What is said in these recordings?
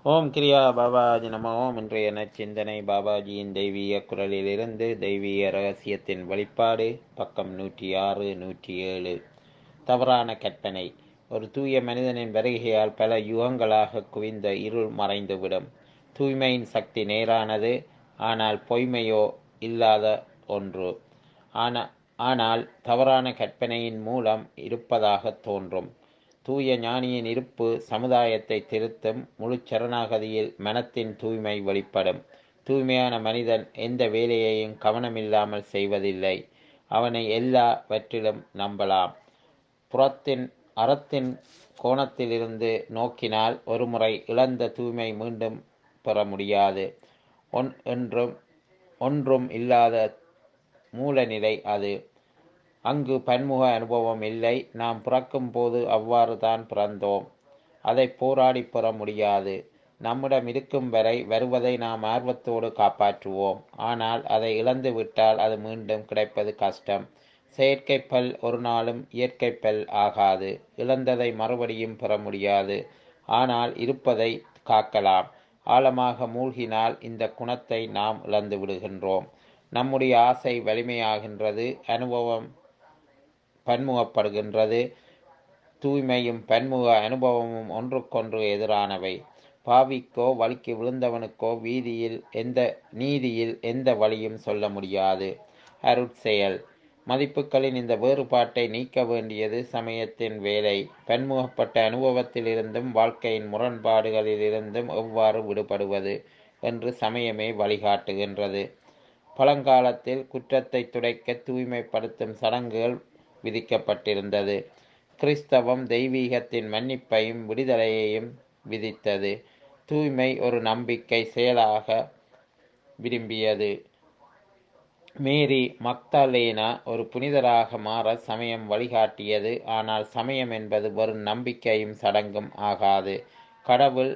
ஓம் கிரியா பாபாஜி நம ஓம் இன்றைய நச்சிந்தனை பாபாஜியின் தெய்வீக குரலிலிருந்து தெய்வீக ரகசியத்தின் வெளிப்பாடு பக்கம் நூற்றி ஆறு நூற்றி ஏழு தவறான கற்பனை ஒரு தூய மனிதனின் வருகையால் பல யுகங்களாக குவிந்த இருள் மறைந்துவிடும் தூய்மையின் சக்தி நேரானது ஆனால் பொய்மையோ இல்லாத ஒன்று ஆனா ஆனால் தவறான கற்பனையின் மூலம் இருப்பதாக தோன்றும் தூய ஞானியின் இருப்பு சமுதாயத்தை திருத்தும் முழு சரணாகதியில் மனத்தின் தூய்மை வெளிப்படும் தூய்மையான மனிதன் எந்த வேலையையும் கவனமில்லாமல் செய்வதில்லை அவனை எல்லாவற்றிலும் நம்பலாம் புறத்தின் அறத்தின் கோணத்திலிருந்து நோக்கினால் ஒருமுறை இழந்த தூய்மை மீண்டும் பெற முடியாது ஒன் என்றும் ஒன்றும் இல்லாத மூலநிலை அது அங்கு பன்முக அனுபவம் இல்லை நாம் பிறக்கும் போது அவ்வாறு தான் பிறந்தோம் அதை போராடி பெற முடியாது நம்மிடம் இருக்கும் வரை வருவதை நாம் ஆர்வத்தோடு காப்பாற்றுவோம் ஆனால் அதை இழந்து விட்டால் அது மீண்டும் கிடைப்பது கஷ்டம் செயற்கை பல் ஒரு நாளும் இயற்கை பல் ஆகாது இழந்ததை மறுபடியும் பெற முடியாது ஆனால் இருப்பதை காக்கலாம் ஆழமாக மூழ்கினால் இந்த குணத்தை நாம் இழந்து விடுகின்றோம் நம்முடைய ஆசை வலிமையாகின்றது அனுபவம் பன்முகப்படுகின்றது தூய்மையும் பன்முக அனுபவமும் ஒன்றுக்கொன்று எதிரானவை பாவிக்கோ வழிக்கு விழுந்தவனுக்கோ வீதியில் எந்த நீதியில் எந்த வழியும் சொல்ல முடியாது அருட்செயல் மதிப்புகளின் இந்த வேறுபாட்டை நீக்க வேண்டியது சமயத்தின் வேலை பன்முகப்பட்ட அனுபவத்திலிருந்தும் வாழ்க்கையின் முரண்பாடுகளிலிருந்தும் எவ்வாறு விடுபடுவது என்று சமயமே வழிகாட்டுகின்றது பழங்காலத்தில் குற்றத்தை துடைக்க தூய்மைப்படுத்தும் சடங்குகள் விதிக்கப்பட்டிருந்தது கிறிஸ்தவம் தெய்வீகத்தின் மன்னிப்பையும் விடுதலையையும் விதித்தது தூய்மை ஒரு நம்பிக்கை செயலாக விரும்பியது மேரி மக்தலேனா ஒரு புனிதராக மாற சமயம் வழிகாட்டியது ஆனால் சமயம் என்பது வெறும் நம்பிக்கையும் சடங்கும் ஆகாது கடவுள்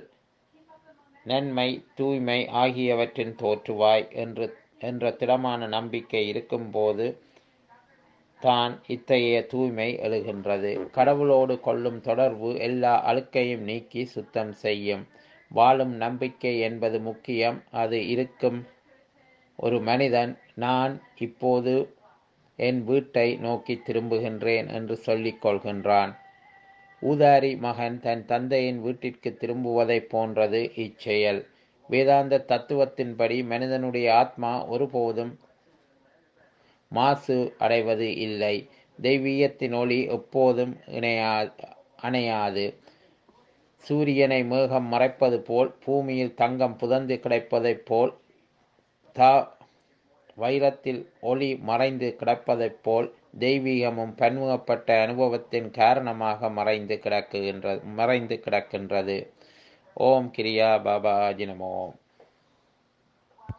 நன்மை தூய்மை ஆகியவற்றின் தோற்றுவாய் என்று என்ற திடமான நம்பிக்கை இருக்கும்போது தான் இத்தகைய தூய்மை எழுகின்றது கடவுளோடு கொள்ளும் தொடர்பு எல்லா அழுக்கையும் நீக்கி சுத்தம் செய்யும் வாழும் நம்பிக்கை என்பது முக்கியம் அது இருக்கும் ஒரு மனிதன் நான் இப்போது என் வீட்டை நோக்கி திரும்புகின்றேன் என்று சொல்லிக் கொள்கின்றான் ஊதாரி மகன் தன் தந்தையின் வீட்டிற்கு திரும்புவதைப் போன்றது இச்செயல் வேதாந்த தத்துவத்தின்படி மனிதனுடைய ஆத்மா ஒருபோதும் மாசு அடைவது இல்லை தெய்வீகத்தின் ஒளி எப்போதும் இணையா அணையாது சூரியனை மேகம் மறைப்பது போல் பூமியில் தங்கம் புதந்து கிடைப்பதைப் போல் தா வைரத்தில் ஒளி மறைந்து கிடப்பதைப் போல் தெய்வீகமும் பன்முகப்பட்ட அனுபவத்தின் காரணமாக மறைந்து கிடக்குகின்ற மறைந்து கிடக்கின்றது ஓம் கிரியா பாபா ஜினமோம்